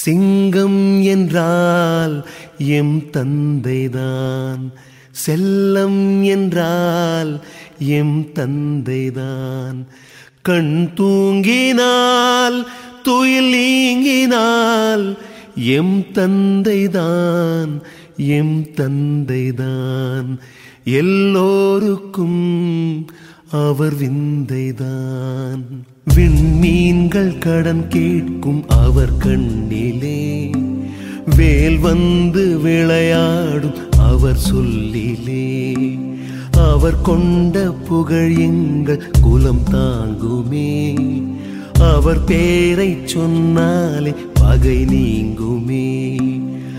சிங்கம் என்றால் எம் தந்தைதான் செல்லம் என்றால் எம் தந்தைதான் கண் தூங்கினால் துயில் நீங்கினால் எம் தந்தைதான் எம் தந்தைதான் எல்லோருக்கும் அவர் விந்தைதான் விண்மீன்கள் கடன் கேட்கும் அவர் கண்ணிலே வேல் வந்து விளையாடும் அவர் சொல்லிலே அவர் கொண்ட புகழ் எங்கள் குலம் தாங்குமே அவர் பேரை சொன்னாலே பகை நீங்குமே